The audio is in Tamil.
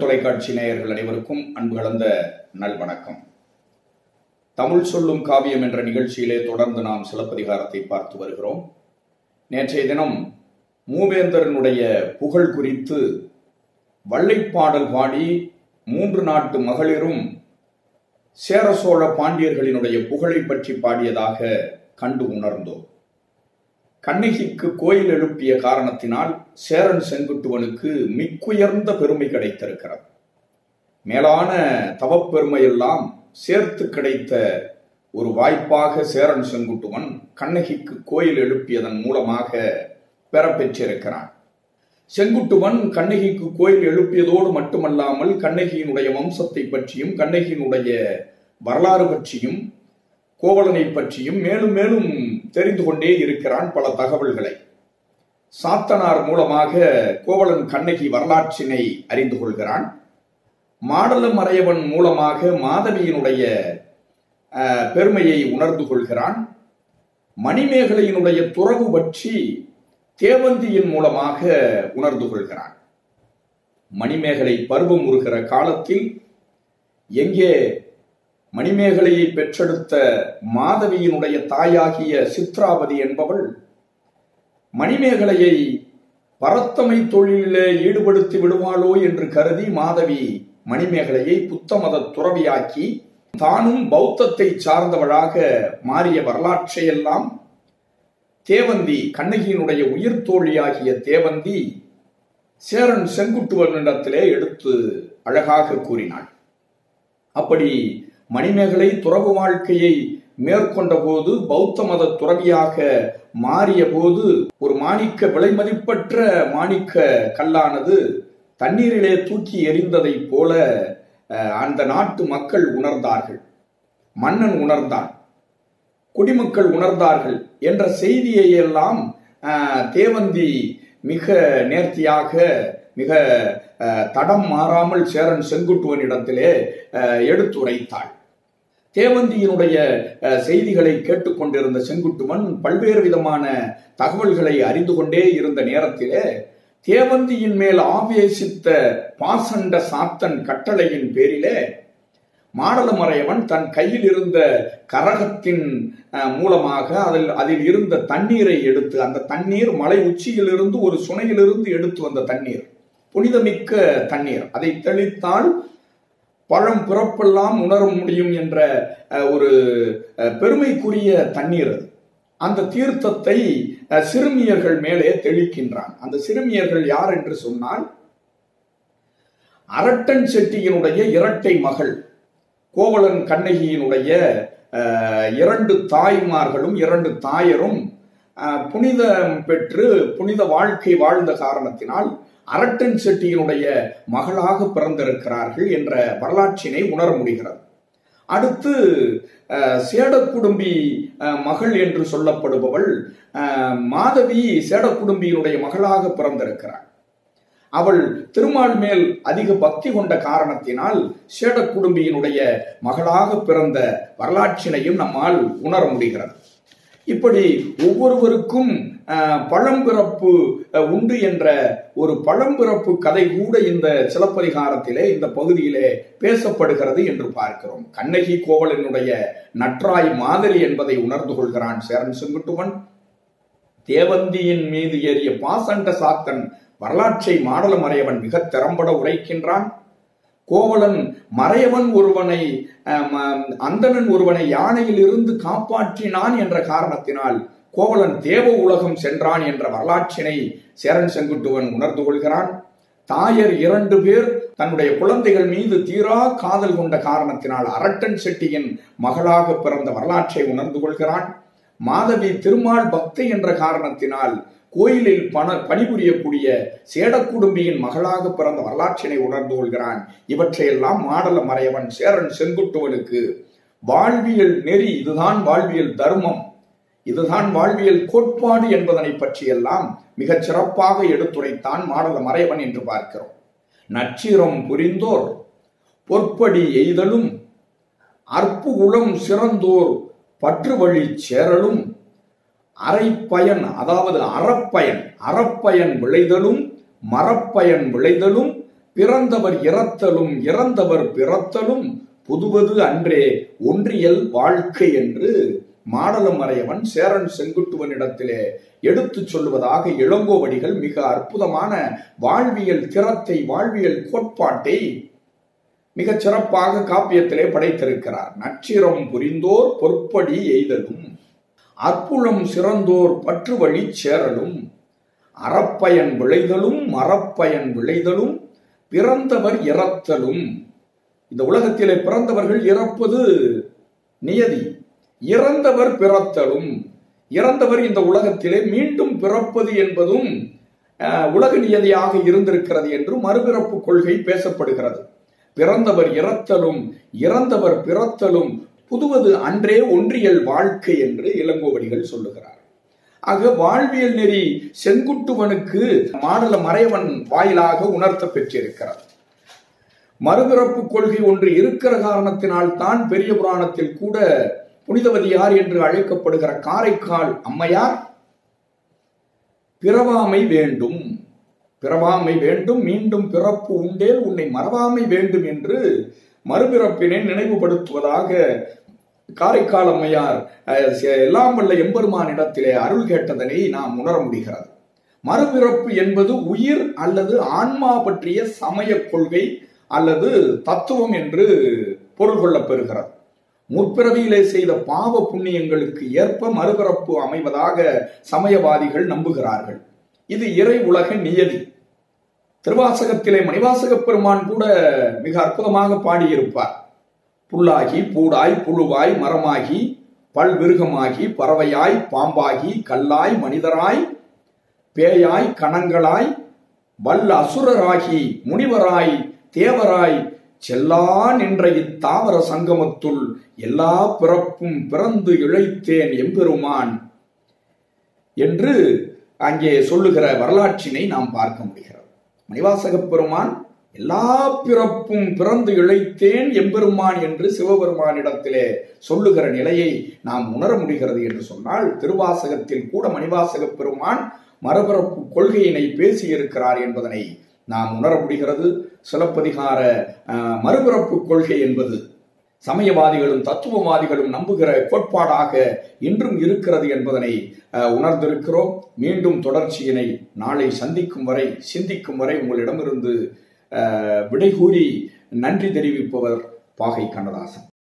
தொலைக்காட்சி நேயர்கள் அனைவருக்கும் அன்பு கலந்த நல்வணக்கம் தமிழ் சொல்லும் காவியம் என்ற நிகழ்ச்சியிலே தொடர்ந்து நாம் சிலப்பதிகாரத்தை பார்த்து வருகிறோம் நேற்றைய தினம் மூவேந்தரனுடைய புகழ் குறித்து வள்ளைப்பாடல் பாடி மூன்று நாட்டு மகளிரும் சேர சோழ பாண்டியர்களினுடைய புகழை பற்றி பாடியதாக கண்டு உணர்ந்தோம் கண்ணகிக்கு கோயில் எழுப்பிய காரணத்தினால் சேரன் செங்குட்டுவனுக்கு மிக்குயர்ந்த பெருமை கிடைத்திருக்கிறது மேலான தவப்பெருமையெல்லாம் சேர்த்து கிடைத்த ஒரு வாய்ப்பாக சேரன் செங்குட்டுவன் கண்ணகிக்கு கோயில் எழுப்பியதன் மூலமாக பெறப்பெற்றிருக்கிறான் செங்குட்டுவன் கண்ணகிக்கு கோயில் எழுப்பியதோடு மட்டுமல்லாமல் கண்ணகியினுடைய வம்சத்தை பற்றியும் கண்ணகியினுடைய வரலாறு பற்றியும் கோவலனை பற்றியும் மேலும் மேலும் தெரிந்து கொண்டே இருக்கிறான் பல தகவல்களை சாத்தனார் மூலமாக கோவலன் கண்ணகி வரலாற்றினை அறிந்து கொள்கிறான் மாடல மறையவன் மூலமாக மாதவியினுடைய பெருமையை உணர்ந்து கொள்கிறான் மணிமேகலையினுடைய துறவு பற்றி தேவந்தியின் மூலமாக உணர்ந்து கொள்கிறான் மணிமேகலை பருவம் உருகிற காலத்தில் எங்கே மணிமேகலையை பெற்றெடுத்த மாதவியினுடைய தாயாகிய சித்ராவதி என்பவள் மணிமேகலையை பரத்தமை தொழிலிலே ஈடுபடுத்தி விடுவாளோ என்று கருதி மாதவி மணிமேகலையை புத்தமத துறவியாக்கி தானும் பௌத்தத்தை சார்ந்தவளாக மாறிய வரலாற்றையெல்லாம் தேவந்தி கண்ணகியினுடைய உயிர் தோழியாகிய தேவந்தி சேரன் செங்குட்டுவனிடத்திலே எடுத்து அழகாக கூறினாள் அப்படி மணிமேகலை துறவு வாழ்க்கையை மேற்கொண்ட போது பௌத்த மத துறவியாக மாறிய போது ஒரு மாணிக்க விலைமதிப்பற்ற மாணிக்க கல்லானது தண்ணீரிலே தூக்கி எறிந்ததை போல அந்த நாட்டு மக்கள் உணர்ந்தார்கள் மன்னன் உணர்ந்தான் குடிமக்கள் உணர்ந்தார்கள் என்ற செய்தியை எல்லாம் தேவந்தி மிக நேர்த்தியாக மிக தடம் மாறாமல் சேரன் செங்குட்டுவனிடத்திலே எடுத்துரைத்தாள் தேவந்தியினுடைய செய்திகளை கேட்டுக்கொண்டிருந்த செங்குட்டுவன் பல்வேறு விதமான தகவல்களை அறிந்து கொண்டே இருந்த நேரத்திலே தேவந்தியின் மேல் ஆவேசித்த பாசண்ட சாத்தன் கட்டளையின் பேரிலே மாடலமறையவன் தன் கையில் இருந்த கரகத்தின் மூலமாக அதில் அதில் இருந்த தண்ணீரை எடுத்து அந்த தண்ணீர் மலை உச்சியிலிருந்து ஒரு சுனையிலிருந்து எடுத்து வந்த தண்ணீர் புனிதமிக்க தண்ணீர் அதை தெளித்தால் பழம் பிறப்பெல்லாம் உணர முடியும் என்ற ஒரு பெருமைக்குரிய தண்ணீர் அது அந்த தீர்த்தத்தை சிறுமியர்கள் மேலே தெளிக்கின்றான் அந்த சிறுமியர்கள் யார் என்று சொன்னால் அரட்டன் செட்டியினுடைய இரட்டை மகள் கோவலன் கண்ணகியினுடைய இரண்டு தாய்மார்களும் இரண்டு தாயரும் புனிதம் பெற்று புனித வாழ்க்கை வாழ்ந்த காரணத்தினால் அரட்டன் செட்டியினுடைய மகளாக பிறந்திருக்கிறார்கள் என்ற வரலாற்றினை உணர முடிகிறது அடுத்து சேடக்குடும்பி மகள் என்று சொல்லப்படுபவள் மாதவி சேடக்குடும்பியினுடைய மகளாக பிறந்திருக்கிறாள் அவள் திருமால் மேல் அதிக பக்தி கொண்ட காரணத்தினால் சேடக்குடும்பியினுடைய மகளாக பிறந்த வரலாற்றினையும் நம்மால் உணர முடிகிறது இப்படி ஒவ்வொருவருக்கும் பழம்பிறப்பு உண்டு என்ற ஒரு பழம்பிறப்பு கதை கூட இந்த சிலப்பதிகாரத்திலே இந்த பகுதியிலே பேசப்படுகிறது என்று பார்க்கிறோம் கண்ணகி கோவலனுடைய நற்றாய் மாதிரி என்பதை உணர்ந்து கொள்கிறான் சேரன் செங்குட்டுவன் தேவந்தியின் மீது ஏறிய பாசண்ட சாத்தன் வரலாற்றை மாடல மறையவன் மிக திறம்பட உரைக்கின்றான் கோவலன் மறையவன் ஒருவனை அந்தணன் ஒருவனை யானையில் இருந்து காப்பாற்றினான் என்ற காரணத்தினால் கோவலன் தேவ உலகம் சென்றான் என்ற வரலாற்றினை சேரன் செங்குட்டுவன் உணர்ந்து கொள்கிறான் தாயர் இரண்டு பேர் தன்னுடைய குழந்தைகள் மீது தீரா காதல் கொண்ட காரணத்தினால் அரட்டன் செட்டியின் மகளாக பிறந்த வரலாற்றை உணர்ந்து கொள்கிறான் மாதவி திருமால் பக்தை என்ற காரணத்தினால் கோயிலில் பண பணிபுரியக்கூடிய சேடக்குடும்பியின் மகளாக பிறந்த வரலாற்றினை உணர்ந்து கொள்கிறான் இவற்றையெல்லாம் மாடல மறையவன் சேரன் செங்குட்டுவனுக்கு வாழ்வியல் நெறி இதுதான் வாழ்வியல் தர்மம் இதுதான் வாழ்வியல் கோட்பாடு என்பதனை பற்றியெல்லாம் மிகச் சிறப்பாக எடுத்துரைத்தான் மாடல மறையவன் என்று பார்க்கிறோம் நச்சிரம் புரிந்தோர் பொற்படி எய்தலும் அற்பு குளம் சிறந்தோர் பற்று வழி சேரலும் அரைப்பயன் அதாவது அறப்பயன் அறப்பயன் விளைதலும் மரப்பயன் விளைதலும் பிறந்தவர் இறத்தலும் இறந்தவர் பிறத்தலும் புதுவது அன்றே ஒன்றியல் வாழ்க்கை என்று மாடலமறையவன் சேரன் செங்குட்டுவனிடத்திலே எடுத்துச் சொல்லுவதாக இளங்கோவடிகள் மிக அற்புதமான வாழ்வியல் திறத்தை வாழ்வியல் கோட்பாட்டை மிகச் சிறப்பாக காப்பியத்திலே படைத்திருக்கிறார் நச்சிரம் புரிந்தோர் பொற்படி எய்தலும் அற்புளம் சிறந்தோர் பற்று வழி சேரலும் அறப்பயன் விளைதலும் மரப்பயன் விளைதலும் பிறந்தவர் இறத்தலும் இந்த உலகத்திலே பிறந்தவர்கள் இறப்பது நியதி இறந்தவர் பிறத்தலும் இறந்தவர் இந்த உலகத்திலே மீண்டும் பிறப்பது என்பதும் உலக நியதியாக இருந்திருக்கிறது என்று மறுபிறப்பு கொள்கை பேசப்படுகிறது பிறந்தவர் இறத்தலும் இறந்தவர் பிறத்தலும் புதுவது அன்றே ஒன்றியல் வாழ்க்கை என்று இளங்கோவடிகள் சொல்லுகிறார் ஆக வாழ்வியல் நெறி செங்குட்டுவனுக்கு மாடல மறைவன் வாயிலாக உணர்த்த பெற்றிருக்கிறது மறுபிறப்பு கொள்கை ஒன்று இருக்கிற காரணத்தினால் தான் பெரிய புராணத்தில் கூட புனிதவதியார் என்று அழைக்கப்படுகிற காரைக்கால் அம்மையார் பிறவாமை வேண்டும் பிறவாமை வேண்டும் மீண்டும் பிறப்பு உண்டேல் உன்னை மறவாமை வேண்டும் என்று மறுபிறப்பினை நினைவுபடுத்துவதாக காரைக்கால் அம்மையார் எல்லாம் வல்ல எம்பெருமானிடத்திலே அருள் கேட்டதனை நாம் உணர முடிகிறது மறுபிறப்பு என்பது உயிர் அல்லது ஆன்மா பற்றிய சமய கொள்கை அல்லது தத்துவம் என்று பொருள் கொள்ளப் பெறுகிறது முற்பிறவியிலே செய்த பாவ புண்ணியங்களுக்கு ஏற்ப மறுபிறப்பு அமைவதாக சமயவாதிகள் நம்புகிறார்கள் இது இறை உலக நியதி திருவாசகத்திலே மணிவாசக பெருமான் கூட மிக அற்புதமாக பாடியிருப்பார் புல்லாகி பூடாய் புழுவாய் மரமாகி பல்விருகமாகி பறவையாய் பாம்பாகி கல்லாய் மனிதராய் பேயாய் கணங்களாய் வல்ல அசுரராகி முனிவராய் தேவராய் செல்லா நின்ற இத்தாவர சங்கமத்துள் எல்லா பிறப்பும் பிறந்து இழைத்தேன் எம்பெருமான் என்று அங்கே சொல்லுகிற வரலாற்றினை நாம் பார்க்க முடிகிறது மணிவாசக பெருமான் எல்லா பிறப்பும் பிறந்து இழைத்தேன் எம்பெருமான் என்று சிவபெருமானிடத்திலே சொல்லுகிற நிலையை நாம் உணர முடிகிறது என்று சொன்னால் திருவாசகத்தில் கூட மணிவாசக பெருமான் மரபிறப்பு கொள்கையினை பேசியிருக்கிறார் என்பதனை நாம் உணர முடிகிறது சிலப்பதிகார மறுபிறப்பு கொள்கை என்பது சமயவாதிகளும் தத்துவவாதிகளும் நம்புகிற கோட்பாடாக இன்றும் இருக்கிறது என்பதனை உணர்ந்திருக்கிறோம் மீண்டும் தொடர்ச்சியினை நாளை சந்திக்கும் வரை சிந்திக்கும் வரை உங்களிடமிருந்து விடை கூறி நன்றி தெரிவிப்பவர் பாகை கண்ணதாசன்